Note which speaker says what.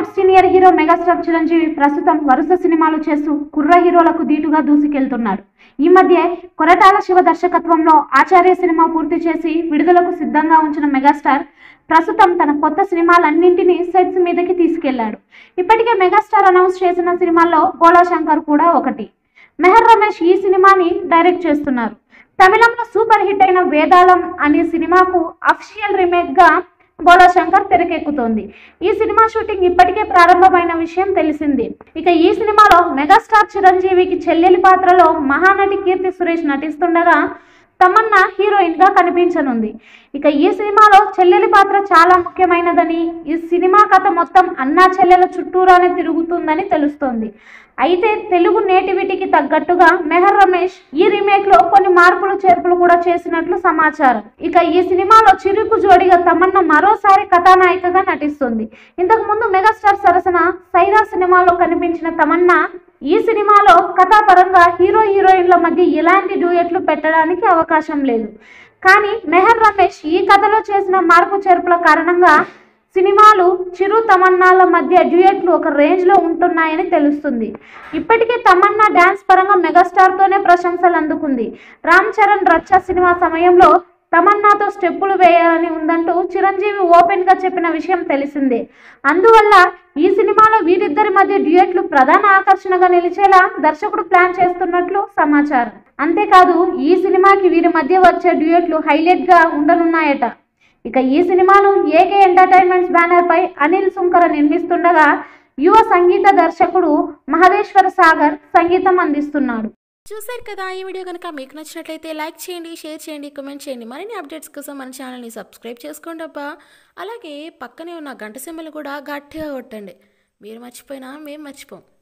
Speaker 1: Bollywood senior hero megastar Chiranjeevi ప్రస్తుతం వరుస సినిమాలు చేస్తూ కుర్ర హీరోలకు ధీటుగా దూసుకెళ్తున్నాడు ఈ మధ్య కొరటాల శివ దర్శకత్వంలో ఆచార్య సినిమా పూర్తి చేసి విడుదలకు సిద్ధంగా ఉంచిన మెగాస్టార్ ప్రస్తుతం తన కొత్త సినిమాలన్నింటినీ సెట్స్ మీదకి తీసుకెళ్లాడు ఇప్పటికే మెగాస్టార్ అనౌన్స్ చేసిన సినిమాల్లో గోళా శంకర్ కూడా ఒకటి మెహర్ రమేష్ ఈ సినిమాని డైరెక్ట్ చేస్తున్నారు తమిళంలో సూపర్ హిట్ అయిన వేదాళం అనే సినిమాకు అఫిషియల్ రీమేక్ గా గోళా శంకర్ తెరకెక్కుతోంది ఈ సినిమా షూటింగ్ ఇప్పటికే ప్రారంభమైన విషయం తెలిసింది ఇక ఈ సినిమాలో మెగాస్టార్ చిరంజీవికి చెల్లెలి పాత్రలో మహానటి కీర్తి సురేష్ నటిస్తుండగా తమన్నా హీరోయిన్ గా కనిపించనుంది ఇక ఈ సినిమాలో చెల్లెలి పాత్ర చాలా ముఖ్యమైనదని ఈ సినిమా కథ మొత్తం అన్నా చెల్లెల చుట్టూరానే తిరుగుతుందని తెలుస్తోంది అయితే తెలుగు నేటివిటీకి తగ్గట్టుగా మెహర్ రమేష్ ఈ రీమేక్ లో కొన్ని మార్పులు చేర్పులు కూడా చేసినట్లు సమాచారం ఇక ఈ సినిమాలో చిరుకు జోడిగా తమన్నా మరోసారి కథానాయికగా నటిస్తుంది ఇంతకు ముందు మెగాస్టార్ సరసన సైరా సినిమాలో కనిపించిన తమన్నా ఈ సినిమాలో కథాపరంగా హీరో హీరోయిన్ల మధ్య ఎలాంటి డ్యూయట్లు పెట్టడానికి అవకాశం లేదు కానీ మెహర్ రమేష్ ఈ కథలో చేసిన మార్పు చేర్పుల కారణంగా సినిమాలు చిరు తమన్నాల మధ్య డ్యూయట్లు ఒక రేంజ్లో ఉంటున్నాయని తెలుస్తుంది ఇప్పటికే తమన్నా డ్యాన్స్ పరంగా మెగాస్టార్తోనే ప్రశంసలు అందుకుంది రామ్ చరణ్ రచ్చ సినిమా సమయంలో తమన్నాతో స్టెప్పులు వేయాలని ఉందంటూ చిరంజీవి ఓపెన్ గా చెప్పిన విషయం తెలిసిందే అందువల్ల ఈ సినిమాలో వీరిద్దరి మధ్య డ్యూయట్లు ప్రధాన ఆకర్షణగా నిలిచేలా దర్శకుడు ప్లాన్ చేస్తున్నట్లు సమాచారం అంతేకాదు ఈ సినిమాకి వీరి మధ్య వచ్చే డ్యూయట్లు హైలైట్ గా ఉండనున్నాయట ఇక ఈ సినిమాను ఏకే ఎంటర్టైన్మెంట్స్ బ్యానర్ పై అనిల్ సుంకర నిర్మిస్తుండగా యువ సంగీత దర్శకుడు మహదేశ్వర సాగర్ సంగీతం అందిస్తున్నాడు
Speaker 2: చూశారు కదా ఈ వీడియో కనుక మీకు నచ్చినట్లయితే లైక్ చేయండి షేర్ చేయండి కామెంట్ చేయండి మరిన్ని అప్డేట్స్ కోసం మన ఛానల్ని సబ్స్క్రైబ్ చేసుకోండి అబ్బా అలాగే పక్కనే ఉన్న గంట సింబల్ కూడా గట్టిగా కొట్టండి మీరు మర్చిపోయినా మేము మర్చిపోం